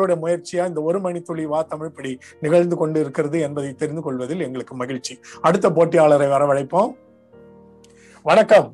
உங்களுடைய முயற்சியா இந்த ஒரு மணி துளி வா தமிழ் படி நிகழ்ந்து கொண்டு இருக்கிறது என்பதை தெரிந்து கொள்வதில் எங்களுக்கு மகிழ்ச்சி அடுத்த போட்டியாளரை வரவழைப்போம் வணக்கம்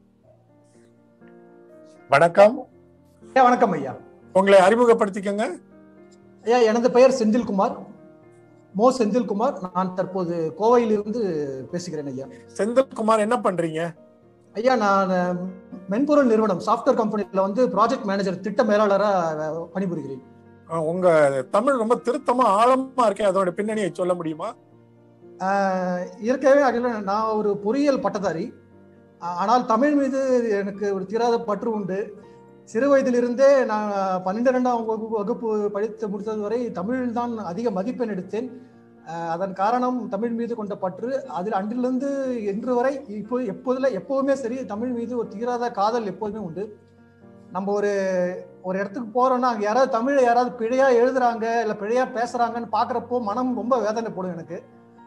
வணக்கம் ஐயா வணக்கம் ஐயா உங்களை அறிமுகப்படுத்திக்கங்க ஐயா எனது பெயர் செந்தில்குமார் மோ செந்தில்குமார் நான் தற்போது கோவையிலிருந்து பேசுகிறேன் ஐயா செந்தில்குமார் என்ன பண்றீங்க ஐயா நான் அஹ், மென்பொருள் நிறுவனம் சாஃப்ட்வேர் கம்பெனில வந்து ப்ராஜெக்ட் மேனேஜர் திட்ட மேலாளராக பணிபுரிகிறேன் அஹ் உங்க தமிழ் ரொம்ப திருத்தமா ஆழமா இருக்கே அதோட பின்னணியை சொல்ல முடியுமா அஹ், இயற்கையாகவே அதில் நான் ஒரு பொறியியல் பட்டதாரி ஆ- ஆனால் தமிழ் மீது எனக்கு ஒரு தீராத பற்று உண்டு சிறு வயதிலிருந்தே நான் பன்னிரெண்டாம் வகுப்பு வகுப்பு படித்து முடித்தது வரை தமிழில் தான் அதிக மதிப்பெண் எடுத்தேன் அஹ், அதன் காரணம் தமிழ் மீது கொண்ட பற்று அதில் அன்றிலிருந்து இன்று வரை இப்போ எப்போதுல எப்போதுமே சரி தமிழ் மீது ஒரு தீராத காதல் எப்போதுமே உண்டு நம்ம ஒரு ஒரு இடத்துக்கு போறோம்னா அங்க யாராவது தமிழை யாராவது பிழையா எழுதுறாங்க இல்ல பிழையா பேசுறாங்கன்னு பாக்குறப்போ மனம் ரொம்ப வேதனைப்படும் எனக்கு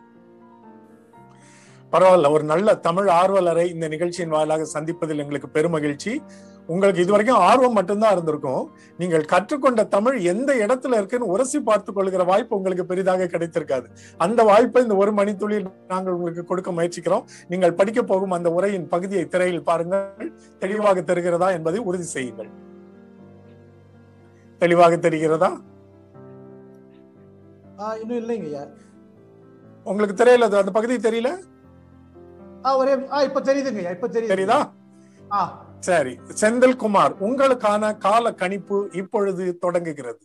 பரவாயில்ல ஒரு நல்ல தமிழ் ஆர்வலரை இந்த நிகழ்ச்சியின் வாயிலாக சந்திப்பதில் எங்களுக்கு பெருமகிழ்ச்சி உங்களுக்கு இதுவரைக்கும் ஆர்வம் மட்டும்தான் இருந்திருக்கும் நீங்கள் கற்றுக்கொண்ட தமிழ் எந்த இடத்துல இருக்குன்னு உரசி பார்த்து கொள்கிற வாய்ப்பு உங்களுக்கு பெரிதாக கிடைத்திருக்காது அந்த வாய்ப்பை இந்த ஒரு மணித்துளியில் நாங்கள் உங்களுக்கு கொடுக்க முயற்சிக்கிறோம் நீங்கள் படிக்க போகும் அந்த உரையின் பகுதியை திரையில் பாருங்கள் தெளிவாக தெரிகிறதா என்பதை உறுதி செய்யுங்கள் தெளிவாக தெரிகிறதா ஆஹ் இன்னும் இல்லைங்க ஐயா உங்களுக்கு தெரியல அது அந்த பகுதி தெரியல ஆ ஒரே ஆ இப்ப தெரியுதுங்க ஐயா இப்ப தெரியுது தெரியுதா ஆ சரி செந்தில்குமார் உங்களுக்கான கால கணிப்பு இப்பொழுது தொடங்குகிறது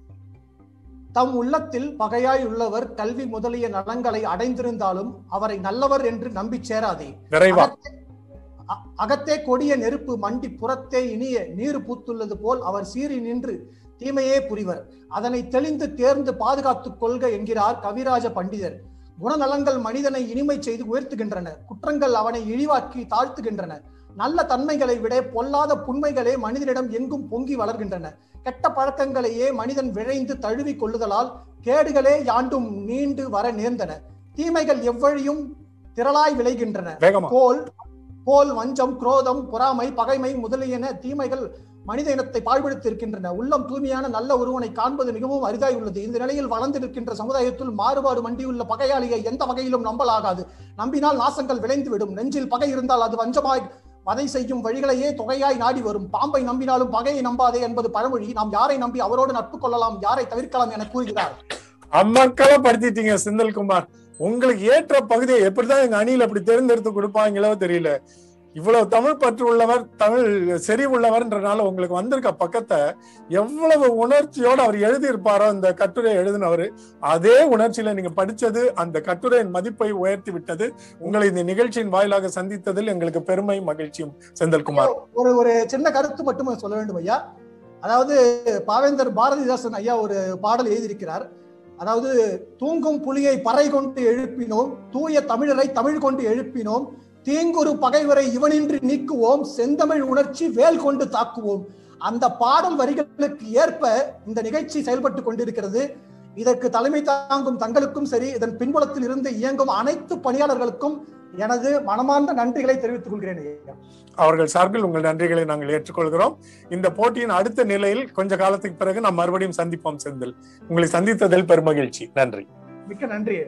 தம் உள்ளத்தில் பகையாய் உள்ளவர் கல்வி முதலிய நலங்களை அடைந்திருந்தாலும் அவரை நல்லவர் என்று நம்பிச் சேராதே விரைவா அகத்தே- அ- அகத்தே கொடிய நெருப்பு மண்டி புறத்தே இனிய நீர் பூத்துள்ளது போல் அவர் சீறி நின்று தீமையே புரிவர் அதனை தெளிந்து தேர்ந்து பாதுகாத்துக் கொள்க என்கிறார் கவிராஜ பண்டிதர் குணநலங்கள் மனிதனை இனிமை செய்து உயர்த்துகின்றன குற்றங்கள் அவனை இழிவாக்கி தாழ்த்துகின்றன நல்ல தன்மைகளை விட பொல்லாத புண்மைகளே மனிதனிடம் எங்கும் பொங்கி வளர்கின்றன கெட்ட பழக்கங்களையே மனிதன் விழைந்து தழுவி கொள்ளுதலால் கேடுகளே யாண்டும் நீண்டு வர நேர்ந்தன தீமைகள் எவ்வழியும் திரளாய் விளைகின்றன வேகமா கோல் கோல் வஞ்சம் குரோதம் பொறாமை பகைமை முதலியன தீமைகள் மனித இனத்தை பாழ்படுத்தியிருக்கின்றன உள்ளம் தூய்மையான நல்ல ஒருவனை காண்பது மிகவும் அரிதாய் உள்ளது இந்த நிலையில் வளர்ந்து நிற்கின்ற சமுதாயத்தில் மாறுபாடு மண்டியுள்ள பகையாளியை எந்த வகையிலும் நம்பலாகாது நம்பினால் நாசங்கள் விளைந்துவிடும் நெஞ்சில் பகை இருந்தால் அது வஞ்சமாய் வதை செய்யும் வழிகளையே தொகையாய் நாடி வரும் பாம்பை நம்பினாலும் பகையை நம்பாதே என்பது பழமொழி நாம் யாரை நம்பி அவரோடு நட்பு கொள்ளலாம் யாரை தவிர்க்கலாம் என கூறுகிறார் அம்மக்களை படுத்திட்டீங்க செந்தில்குமார் உங்களுக்கு ஏற்ற பகுதியை எப்படிதான் எங்க அணியில் அப்படி தேர்ந்தெடுத்து கொடுப்பாங்களோ தெரியல இவ்வளவு தமிழ் பற்று உள்ளவர் தமிழ் செறி உள்ளவர்ன்றனால உங்களுக்கு வந்திருக்க பக்கத்தை எவ்வளவு உணர்ச்சியோட அவர் எழுதியிருப்பாரோ இந்த கட்டுரை எழுதினவர் அதே உணர்ச்சியில நீங்க படிச்சது அந்த கட்டுரையின் மதிப்பை உயர்த்தி விட்டது உங்களை இந்த நிகழ்ச்சியின் வாயிலாக சந்தித்ததில் எங்களுக்கு பெருமை மகிழ்ச்சியும் செந்தில்குமார் ஒரு ஒரு சின்ன கருத்து மட்டும் சொல்ல வேண்டும் ஐயா அதாவது பாவேந்தர் பாரதிதாசன் ஐயா ஒரு பாடல் எழுதியிருக்கிறார் அதாவது தூங்கும் புலியை பறை கொண்டு எழுப்பினோம் தூய தமிழரை தமிழ் கொண்டு எழுப்பினோம் தீங்குரு பகைவரை இவனின்றி நீக்குவோம் செந்தமிழ் உணர்ச்சி வேல் கொண்டு தாக்குவோம் அந்த பாடல் வரிகளுக்கு ஏற்ப இந்த நிகழ்ச்சி செயல்பட்டு கொண்டிருக்கிறது இதற்கு தலைமை தாங்கும் தங்களுக்கும் சரி இதன் பின்புலத்தில் இருந்து இயங்கும் அனைத்து பணியாளர்களுக்கும் எனது மனமார்ந்த நன்றிகளை தெரிவித்துக் கொள்கிறேன் ஐயா அவர்கள் சார்பில் உங்கள் நன்றிகளை நாங்கள் ஏற்றுக்கொள்கிறோம் இந்த போட்டியின் அடுத்த நிலையில் கொஞ்ச காலத்துக்கு பிறகு நாம் மறுபடியும் சந்திப்போம் செந்தில் உங்களை சந்தித்ததில் பெருமகிழ்ச்சி நன்றி மிக்க நன்றி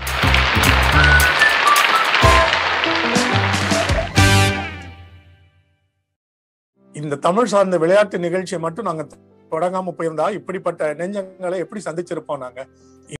இந்த தமிழ் சார்ந்த விளையாட்டு நிகழ்ச்சியை மட்டும் நாங்க தொடங்காம போயிருந்தா இப்படிப்பட்ட நெஞ்சங்களை எப்படி சந்திச்சிருப்போம் நாங்க